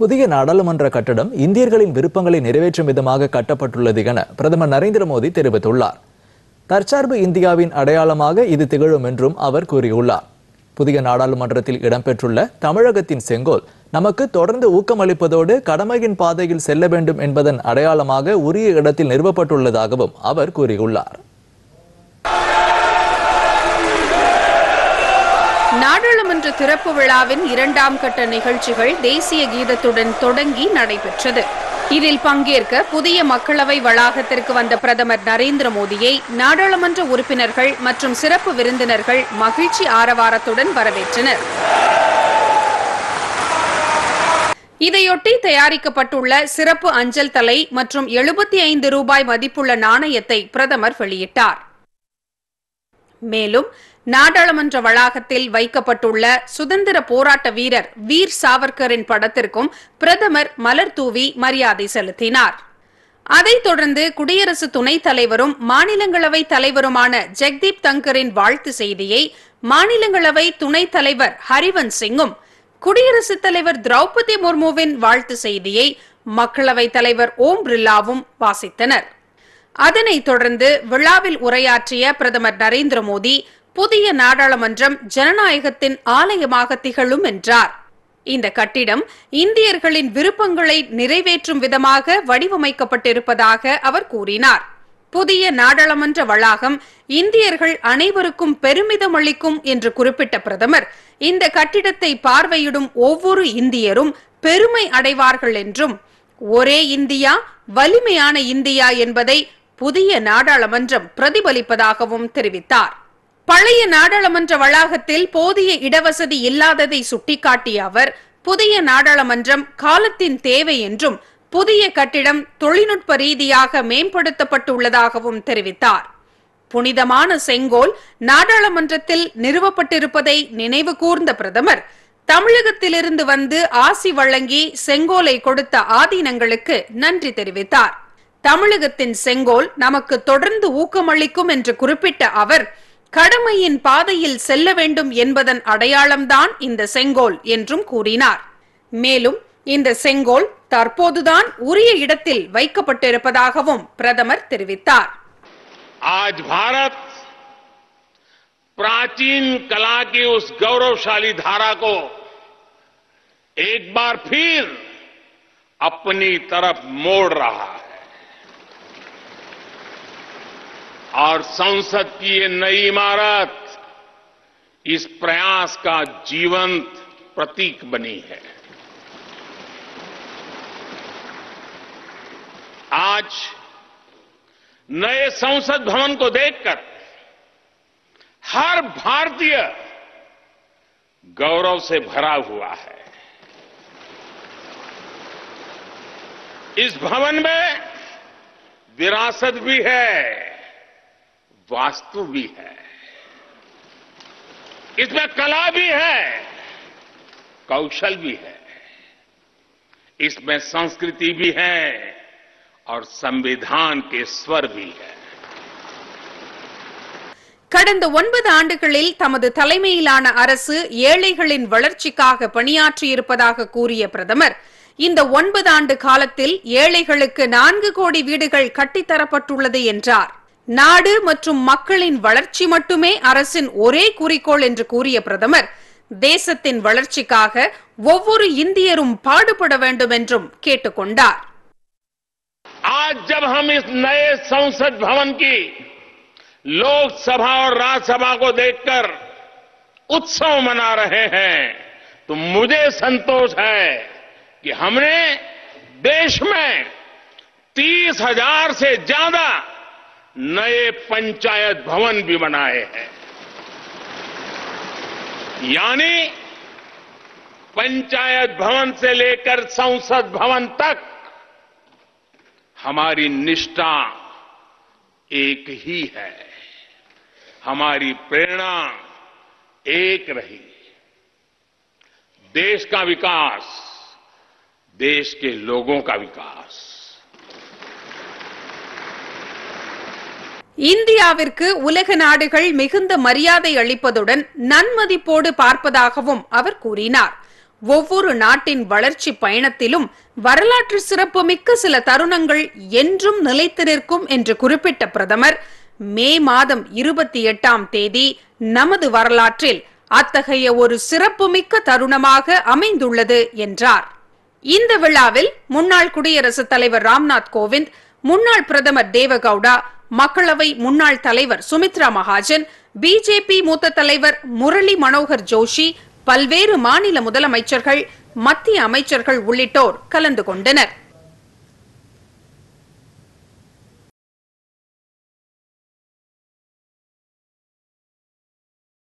புதிய நாடாளுமன்ற கட்டடம் இந்தியர்களின் விருப்பங்களை நிறைவேற்றும் விதமாக கட்டப்பட்டுள்ளது என பிரதமர் நரேந்திர மோடி தெரிவித்துள்ளார் தற்சார்பு இந்தியாவின் அடையாளமாக இது திகழும் என்றும் அவர் கூறியுள்ளார் புதிய நாடாளுமன்றத்தில் இடம்பெற்றுள்ள தமிழகத்தின் செங்கோல் நமக்கு தொடர்ந்து ஊக்கமளிப்பதோடு கடமையின் பாதையில் செல்ல வேண்டும் என்பதன் அடையாளமாக உரிய இடத்தில் நிறுவப்பட்டுள்ளதாகவும் அவர் கூறியுள்ளார் நாடாளுமன்ற திறப்பு விழாவின் இரண்டாம் கட்ட நிகழ்ச்சிகள் தேசிய கீதத்துடன் தொடங்கி நடைபெற்றது இதில் பங்கேற்க புதிய மக்களவை வளாகத்திற்கு வந்த பிரதமர் நரேந்திர மோடியை நாடாளுமன்ற உறுப்பினர்கள் மற்றும் சிறப்பு விருந்தினர்கள் மகிழ்ச்சி ஆரவாரத்துடன் வரவேற்றனர் இதையொட்டி தயாரிக்கப்பட்டுள்ள சிறப்பு அஞ்சல் தலை மற்றும் எழுபத்தி ஐந்து ரூபாய் மதிப்புள்ள நாணயத்தை பிரதமர் வெளியிட்டார் மேலும் நாடாளுமன்ற வளாகத்தில் வைக்கப்பட்டுள்ள சுதந்திர போராட்ட வீரர் வீர் சாவர்கரின் படத்திற்கும் பிரதமர் மலர் தூவி மரியாதை செலுத்தினார் அதைத் தொடர்ந்து குடியரசு துணைத் தலைவரும் மாநிலங்களவை தலைவருமான ஜெக்தீப் தங்கரின் வாழ்த்து செய்தியை மாநிலங்களவை துணைத் தலைவர் ஹரிவன்ஸ் சிங்கும் குடியரசுத் தலைவர் திரௌபதி முர்முவின் வாழ்த்து செய்தியை மக்களவைத் தலைவர் ஓம் பிர்லாவும் வாசித்தனர் அதனைத் தொடர்ந்து விழாவில் உரையாற்றிய பிரதமர் நரேந்திர மோடி புதிய நாடாளுமன்றம் ஜனநாயகத்தின் ஆலயமாக திகழும் என்றார் இந்த கட்டிடம் இந்தியர்களின் விருப்பங்களை நிறைவேற்றும் விதமாக வடிவமைக்கப்பட்டிருப்பதாக அவர் கூறினார் புதிய நாடாளுமன்ற வளாகம் இந்தியர்கள் அனைவருக்கும் பெருமிதம் அளிக்கும் என்று குறிப்பிட்ட பிரதமர் இந்த கட்டிடத்தை பார்வையிடும் ஒவ்வொரு இந்தியரும் பெருமை அடைவார்கள் என்றும் ஒரே இந்தியா வலிமையான இந்தியா என்பதை புதிய நாடாளுமன்றம் பிரதிபலிப்பதாகவும் தெரிவித்தார் பழைய நாடாளுமன்ற வளாகத்தில் போதிய இடவசதி இல்லாததை சுட்டிக்காட்டிய அவர் புதிய நாடாளுமன்றம் காலத்தின் தேவை என்றும் புதிய கட்டிடம் தொழில்நுட்ப ரீதியாக மேம்படுத்தப்பட்டுள்ளதாகவும் தெரிவித்தார் புனிதமான செங்கோல் நாடாளுமன்றத்தில் நிறுவப்பட்டிருப்பதை நினைவு கூர்ந்த பிரதமர் தமிழகத்திலிருந்து வந்து ஆசி வழங்கி செங்கோலை கொடுத்த ஆதீனங்களுக்கு நன்றி தெரிவித்தார் தமிழகத்தின் செங்கோல் நமக்கு தொடர்ந்து ஊக்கமளிக்கும் என்று குறிப்பிட்ட அவர் கடமையின் பாதையில் செல்ல வேண்டும் என்பதன் அடையாளம்தான் இந்த செங்கோல் என்றும் கூறினார் மேலும் இந்த செங்கோல் தற்போதுதான் உரிய இடத்தில் வைக்கப்பட்டிருப்பதாகவும் பிரதமர் தெரிவித்தார் आज भारत प्राचीन कला की उस गौरवशाली धारा को एक बार फिर अपनी तरफ मोड़ रहा है और संसद की ये नई इमारत इस प्रयास का जीवंत प्रतीक बनी है आज नए संसद भवन को देखकर हर भारतीय गौरव से भरा हुआ है इस भवन में विरासत भी है वास्तु भी है इसमें कला भी है कौशल भी है इसमें संस्कृति भी है और संविधान के स्वर भी है கடந்த ஒன்பது ஆண்டுகளில் தமது தலைமையிலான அரசு ஏழைகளின் வளர்ச்சிக்காக பணியாற்றியிருப்பதாக கூறிய பிரதமர் இந்த ஒன்பது ஆண்டு காலத்தில் ஏழைகளுக்கு நான்கு கோடி வீடுகள் கட்டித்தரப்பட்டுள்ளது என்றார் நாடு மற்றும் மக்களின் வளர்ச்சி மட்டுமே அரசின் ஒரே குறிக்கோள் என்று கூறிய பிரதமர் தேசத்தின் வளர்ச்சிக்காக ஒவ்வொரு இந்தியரும் பாடுபட வேண்டும் என்றும் கேட்டுக்கொண்டார் आज जब हम इस नए संसद भवन की लोकसभा और राज्यसभा को देखकर उत्सव मना रहे हैं तो मुझे संतोष है कि हमने देश में तीस हजार से ज्यादा नए पंचायत भवन भी बनाए हैं यानी पंचायत भवन से लेकर संसद भवन तक हमारी निष्ठा एक ही है हमारी प्रेरणा एक रही देश का विकास देश के लोगों का विकास இந்தியாவிற்கு உலக நாடுகள் மிகுந்த மரியாதை அளிப்பதுடன் நன்மதிப்போடு பார்ப்பதாகவும் அவர் கூறினார் ஒவ்வொரு நாட்டின் வளர்ச்சி பயணத்திலும் வரலாற்று சிறப்புமிக்க சில தருணங்கள் என்றும் நிலைத்து நிற்கும் என்று குறிப்பிட்ட பிரதமர் மே மாதம் இருபத்தி எட்டாம் தேதி நமது வரலாற்றில் அத்தகைய ஒரு சிறப்புமிக்க தருணமாக அமைந்துள்ளது என்றார் இந்த விழாவில் முன்னாள் குடியரசுத் தலைவர் ராம்நாத் கோவிந்த் முன்னாள் பிரதமர் தேவகவுடா மக்களவை முன்னாள் தலைவர் சுமித்ரா மகாஜன் பிஜேபி மூத்த தலைவர் முரளி மனோகர் ஜோஷி பல்வேறு மாநில முதலமைச்சர்கள் மத்திய அமைச்சர்கள் உள்ளிட்டோர் கலந்து கொண்டனர்